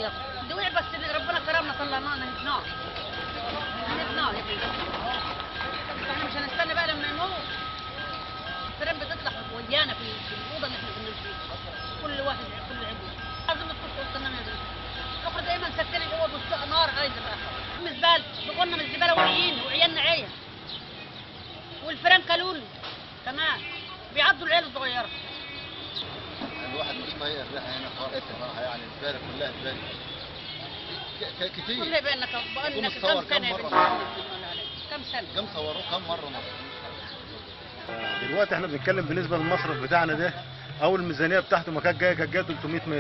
صغيره دي وقع بس اللي ربنا كرمنا طلعناه نهبناه نهبناه يا بنتي احنا مش هنستنى بقى لما يموت الترام بتطلع ويانا في في الاوضه اللي احنا بننام فيها كل واحد كل عدو لازم تخش وسط النار يا بنتي الاخر دايما سكتنا جوه بص نار غايزه بقى من الزباله بقولنا من الزباله واعيين وعيالنا عيا والفيران كلون كمان بيعضوا العيال الصغيره الواحد مش طايق الريحه هنا خالص صراحه يعني الزباله كلها زباله ك- ك- كتير كل بينك بقولنا متصور كم سنه يا كم بنتي مرة؟ كم سنه كم صوروه كم مره مصر دلوقتي احنا بنتكلم بالنسبه للمصرف بتاعنا ده اول الميزانيه بتاعته ما كانت جايه كانت جايه 300 متر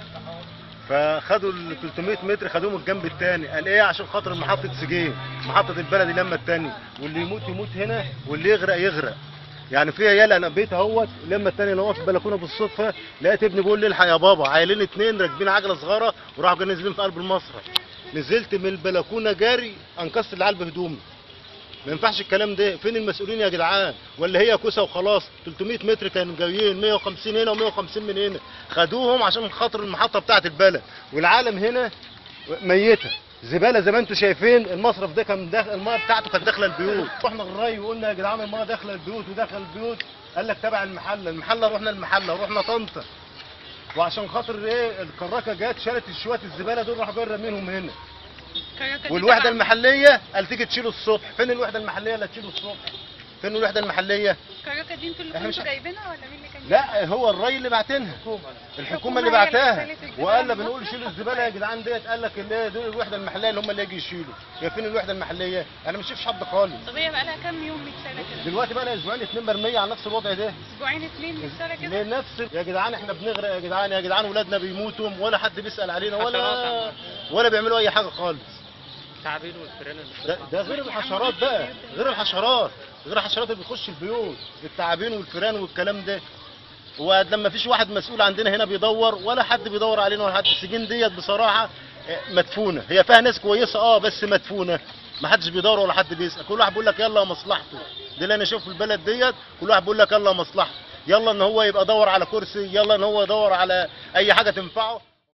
فخدوا ال 300 متر خدوهم الجنب الثاني قال ايه عشان خاطر محطه سجين محطه البلد لما الثانيه واللي يموت يموت هنا واللي يغرق يغرق يعني في عيال انا بيت اهوت لما الثاني اللي هو في البلكونه بالصدفه لقيت ابني بيقول لي الحق يا بابا عيلين اتنين راكبين عجله صغيره وراحوا جايين نازلين في قلب المصرف نزلت من البلكونه جاري انقذت العيال بهدومي ما ينفعش الكلام ده فين المسؤولين يا جدعان ولا هي كوسه وخلاص 300 متر كانوا جايين 150 هنا و150 من هنا خدوهم عشان خاطر المحطه بتاعه البلد والعالم هنا ميته زباله زي ما انتم شايفين المصرف ده كان داخل الميه بتاعته كانت داخله البيوت رحنا الري وقلنا يا جدعان الميه داخله البيوت وداخله البيوت قال لك تبع المحله المحله رحنا المحله رحنا طنطا وعشان خاطر ايه الكراكه جت شالت شويه الزباله دول راحوا جايين رامينهم هنا والوحده المحليه قال تيجي تشيله الصبح فين الوحده المحليه اللي تشيله الصبح فين الوحده المحليه الكراكه دي انتوا اللي إحنا مش- كنتوا جايبينها ولا مين اللي كان لا هو الري اللي بعتنها الحكومه اللي الحكومة هي اللي بعتها شالت الزبالة وقال من بنقول مصر شيلوا وحطوها الزباله يا جدعان ديت قال لك اللي دول الوحده المحليه اللي هم اللي يجي يشيلوا يا فين الوحده المحليه انا مش شايفش حد خالص طب هي بقى لها كام يوم متشاله كده دلوقتي بقى لها اسبوعين اتنين مرميه على نفس الوضع ده اسبوعين اتنين متشاله كده لنفس يا جدعان احنا بنغرق يا جدعان يا جدعان ولادنا بيموتوا ولا حد بيسال علينا ولا ولا بيعملوا اي حاجه خالص التعابين والفيران ده, ده غير الحشرات بقى غير الحشرات غير الحشرات اللي بتخش البيوت التعابين والفيران والكلام ده ولما فيش واحد مسؤول عندنا هنا بيدور ولا حد بيدور علينا ولا حد السجين ديت بصراحه اه، مدفونه هي فيها ناس كويسه اه بس مدفونه ما حدش بيدور ولا حد بيسال كل واحد بيقول لك يلا مصلحته ده اللي انا اشوف في البلد ديت كل واحد بيقول لك يلا مصلحته يلا ان هو يبقى دور على كرسي يلا ان هو يدور على اي حاجه تنفعه